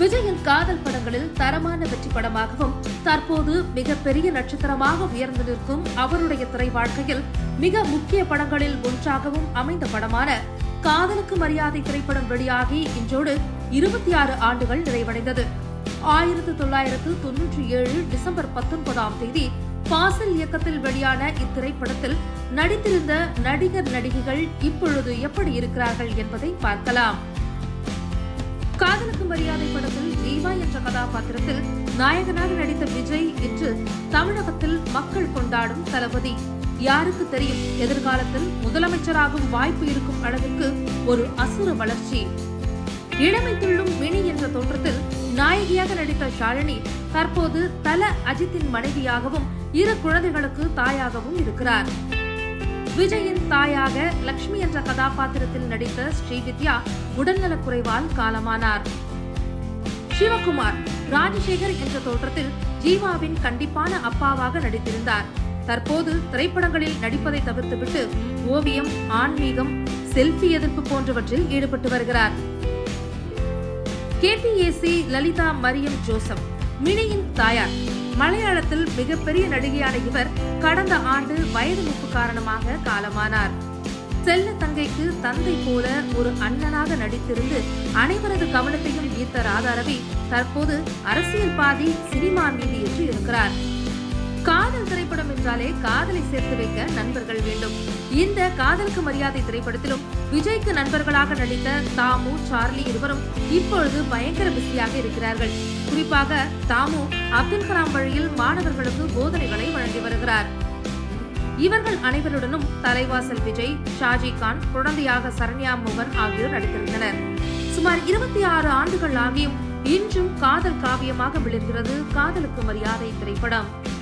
விஜயின் காதல் படங்களில் தரமான வெற்றி படமாகவும் தற்போது மிகப்பெரிய நட்சத்திரமாக உயர்ந்து நிற்கும் அவருடைய திரை வாழ்க்கையில் மிக முக்கிய படங்களில் ஒன்றாகவும் அமைந்த படமான காதலுக்கு மரியாதை திரைப்படம் வெளியாகி இன்றோடு இருபத்தி ஆறு ஆண்டுகள் நிறைவடைந்தது ஆயிரத்து தொள்ளாயிரத்து தொன்னூற்றி ஏழு டிசம்பர் பத்தொன்பதாம் தேதி பாசில் இயக்கத்தில் வெளியான இத்திரைப்படத்தில் நடித்திருந்த நடிகர் நடிகைகள் இப்பொழுது எப்படி இருக்கிறார்கள் என்பதை பார்க்கலாம் காதலுக்கு மரியாதை படத்தில் ஜீவா என்ற கதாபாத்திரத்தில் நாயகனாக நடித்த விஜய் இன்று தமிழகத்தில் மக்கள் கொண்டாடும் தளபதி யாருக்கு தெரியும் எதிர்காலத்தில் முதலமைச்சராகும் வாய்ப்பு இருக்கும் அளவிற்கு ஒரு அசுர வளர்ச்சி இளமை துள்ளும் மினி என்ற தோற்றத்தில் நாயகியாக நடித்த ஷாலினி தற்போது தல அஜித்தின் மனைவியாகவும் இரு குழந்தைகளுக்கு தாயாகவும் இருக்கிறார் விஜயின் தாயாக லக்ஷ்மி என்ற கதாபாத்திரத்தில் நடித்த ஸ்ரீவித்யா உடல்நலக்குறைவால் காலமானார் சிவகுமார் ராஜசேகர் என்ற தோற்றத்தில் ஜீவாவின் கண்டிப்பான அப்பாவாக நடித்திருந்தார் தற்போது திரைப்படங்களில் நடிப்பதை தவிர்த்துவிட்டு ஓவியம் ஆன்மீகம் செல்ஃபி எதிர்ப்பு போன்றவற்றில் ஈடுபட்டு வருகிறார் கேபிஏசி லலிதா மரியம் ஜோசப் மினியின் தாயார் மலையாளத்தில் மிகப்பெரிய நடிகையான இவர் கடந்த ஆண்டு வயது மூப்பு காரணமாக காலமானார் செல்ல தங்கைக்கு தந்தை போல ஒரு அண்ணனாக நடித்திருந்து அனைவரது கவனத்தையும் ஈர்த்த ராதாரவி தற்போது அரசியல் பாதி சினிமா மீது என்று இருக்கிறார் காதல் திரைப்படம் என்றாலே காதலை சேர்த்து வைக்க நண்பர்கள் வேண்டும் இந்த காதலுக்கு மரியாதை திரைப்படத்திலும் விஜய்க்கு நண்பர்களாக நடித்த தாமு சார்லி இருவரும் இப்பொழுது பயங்கர பிஸியாக இருக்கிறார்கள் குறிப்பாக தாமு அப்துல் கலாம் வழியில் மாணவர்களுக்கு போதனைகளை வழங்கி வருகிறார் இவர்கள் அனைவருடனும் தலைவாசல் விஜய் ஷாஜி கான் குழந்தையாக சரண்யா மோகன் ஆகியோர் நடித்திருந்தனர் சுமார் இருபத்தி ஆறு ஆண்டுகள் ஆகியும் இன்றும் காதல் காவியமாக விளர்கிறது காதலுக்கு மரியாதை திரைப்படம்